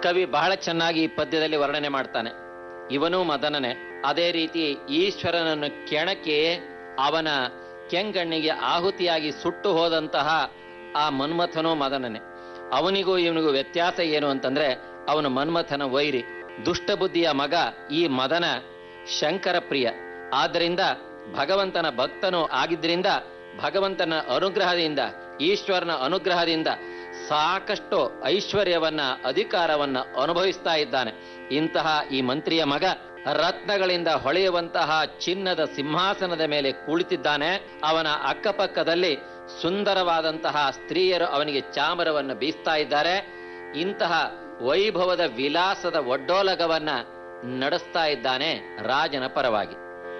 ಕವಿ ಬಹಳ ಚೆನ್ನಾಗಿ ಈ ಪದ್ಯದಲ್ಲಿ ವರ್ಣನೆ ಮಾಡ್ತಾನೆ ಇವನು ಮದನನೇ ಅದೇ ರೀತಿ ಈಶ್ವರನನ್ನು ಕೆಣಕಿ ಅವನ ಕೆಂಗಣ್ಣಿಗೆ ಆಹುತಿಯಾಗಿ ಸುಟ್ಟು ಹೋದಂತಹ ಆ ಮನ್ಮಥನೂ ಮದನನೇ ಅವನಿಗೂ ಇವನಿಗೂ ವ್ಯತ್ಯಾಸ ಏನು ಅಂತಂದ್ರೆ ಅವನು ಮನ್ಮಥನ ವೈರಿ ದುಷ್ಟಬುದ್ಧಿಯ ಮಗ ಈ ಮದನ ಶಂಕರ ಪ್ರಿಯ ಆದ್ದರಿಂದ ಭಗವಂತನ ಭಕ್ತನು ಆಗಿದ್ರಿಂದ ಭಗವಂತನ ಅನುಗ್ರಹದಿಂದ ಈಶ್ವರನ ಅನುಗ್ರಹದಿಂದ ಸಾಕಷ್ಟು ಐಶ್ವರ್ಯವನ್ನ ಅಧಿಕಾರವನ್ನ ಅನುಭವಿಸ್ತಾ ಇದ್ದಾನೆ ಇಂತಹ ಈ ಮಂತ್ರಿಯ ಮಗ ರತ್ನಗಳಿಂದ ಹೊಳೆಯುವಂತಹ ಚಿನ್ನದ ಸಿಂಹಾಸನದ ಮೇಲೆ ಕುಳಿತಿದ್ದಾನೆ ಅವನ ಅಕ್ಕಪಕ್ಕದಲ್ಲಿ ಸುಂದರವಾದಂತಹ ಸ್ತ್ರೀಯರು ಅವನಿಗೆ ಚಾಮರವನ್ನು ಬೀಸ್ತಾ ಇದ್ದಾರೆ ಇಂತಹ ವೈಭವದ ವಿಲಾಸದ ಒಡ್ಡೋಲಗವನ್ನ ನಡೆಸ್ತಾ ಇದ್ದಾನೆ ರಾಜನ ಪರವಾಗಿ